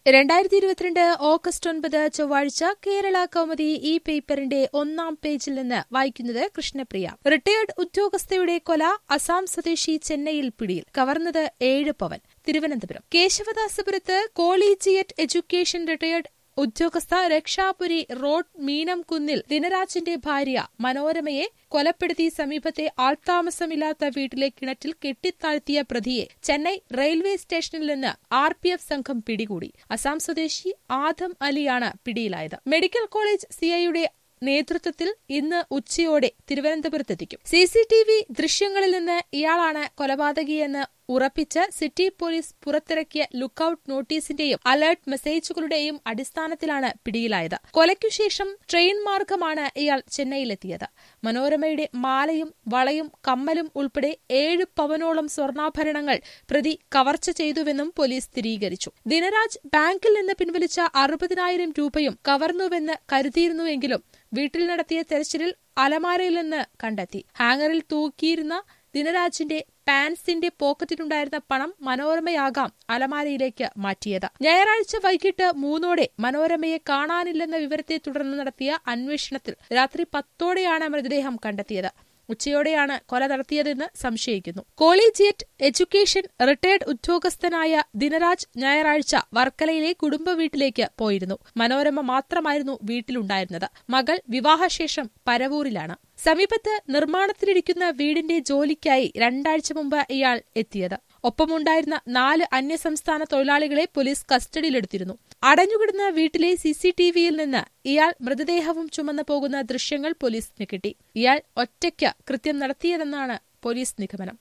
രണ്ടായിരത്തി ഇരുപത്തിരണ്ട് ഓഗസ്റ്റ് ഒൻപത് ചൊവ്വാഴ്ച കേരള കൗമുദി ഈ പേപ്പറിന്റെ ഒന്നാം പേജിൽ നിന്ന് വായിക്കുന്നത് കൃഷ്ണപ്രിയ റിട്ടയർഡ് ഉദ്യോഗസ്ഥയുടെ കൊല അസാം സ്വദേശി ചെന്നൈയിൽ പിടിയിൽ കവർന്നത് ഏഴ് പവൻ തിരുവനന്തപുരം കേശവദാസപുരത്ത് കോളീജിയറ്റ് എഡ്യൂക്കേഷൻ റിട്ടയർഡ് ഉദ്യോഗസ്ഥ രക്ഷാപുരി റോഡ് മീനം കുന്നിൽ ദിനരാജിന്റെ ഭാര്യ മനോരമയെ കൊലപ്പെടുത്തി സമീപത്തെ ആൾതാമസമില്ലാത്ത വീട്ടിലെ കിണറ്റിൽ കെട്ടിത്താഴ്ത്തിയ പ്രതിയെ ചെന്നൈ റെയിൽവേ സ്റ്റേഷനിൽ നിന്ന് ആർ പി എഫ് സംഘം പിടികൂടി അസാം സ്വദേശി ആദം അലിയാണ് പിടിയിലായത് മെഡിക്കൽ കോളേജ് സിഐയുടെ നേതൃത്വത്തിൽ ഇന്ന് ഉച്ചയോടെ തിരുവനന്തപുരത്തെത്തിക്കും സി സി ടി വി ദൃശ്യങ്ങളിൽ നിന്ന് ഇയാളാണ് കൊലപാതകിയെന്ന് ഉറപ്പിച്ച് സിറ്റി പോലീസ് പുറത്തിറക്കിയ ലുക്കൌട്ട് നോട്ടീസിന്റെയും അലർട്ട് മെസ്സേജുകളുടെയും അടിസ്ഥാനത്തിലാണ് പിടിയിലായത് കൊലയ്ക്കുശേഷം ട്രെയിൻ മാർഗമാണ് ഇയാൾ ചെന്നൈയിലെത്തിയത് മനോരമയുടെ മാലയും വളയും കമ്മലും ഉൾപ്പെടെ ഏഴ് പവനോളം സ്വർണ്ണാഭരണങ്ങൾ പ്രതി കവർച്ച ചെയ്തുവെന്നും പോലീസ് സ്ഥിരീകരിച്ചു ദിനരാജ് ബാങ്കിൽ നിന്ന് പിൻവലിച്ച അറുപതിനായിരം രൂപയും കവർന്നുവെന്ന് കരുതിയിരുന്നുവെങ്കിലും വീട്ടിൽ നടത്തിയ തെരച്ചിലിൽ അലമാരയിൽ നിന്ന് കണ്ടെത്തി ഹാങ്ങറിൽ തൂക്കിയിരുന്ന ദിനരാജിന്റെ പാൻസിന്റെ പോക്കറ്റിലുണ്ടായിരുന്ന പണം മനോരമയാകാം അലമാരയിലേക്ക് മാറ്റിയത് ഞായറാഴ്ച വൈകിട്ട് മൂന്നോടെ മനോരമയെ കാണാനില്ലെന്ന വിവരത്തെ തുടർന്ന് നടത്തിയ അന്വേഷണത്തിൽ രാത്രി പത്തോടെയാണ് മൃതദേഹം കണ്ടെത്തിയത് ഉച്ചയോടെയാണ് കൊല നടത്തിയതെന്ന് സംശയിക്കുന്നു കോളീജിയറ്റ് എഡ്യൂക്കേഷൻ റിട്ടയർഡ് ഉദ്യോഗസ്ഥനായ ദിനരാജ് ഞായറാഴ്ച വർക്കലയിലെ കുടുംബ വീട്ടിലേക്ക് പോയിരുന്നു മനോരമ മാത്രമായിരുന്നു വീട്ടിലുണ്ടായിരുന്നത് മകൾ വിവാഹശേഷം പരവൂരിലാണ് സമീപത്ത് നിർമ്മാണത്തിലിരിക്കുന്ന വീടിന്റെ ജോലിക്കായി രണ്ടാഴ്ച മുമ്പ് ഇയാൾ എത്തിയത് ഒപ്പമുണ്ടായിരുന്ന നാല് അന്യസംസ്ഥാന തൊഴിലാളികളെ പോലീസ് കസ്റ്റഡിയിലെടുത്തിരുന്നു അടഞ്ഞുകിടന്ന വീട്ടിലെ സിസിടിവിയിൽ നിന്ന് ഇയാൾ മൃതദേഹവും ചുമന്നു പോകുന്ന ദൃശ്യങ്ങൾ പോലീസിന് കിട്ടി ഇയാൾ ഒറ്റയ്ക്ക് കൃത്യം നടത്തിയതെന്നാണ് പോലീസ് നിഗമനം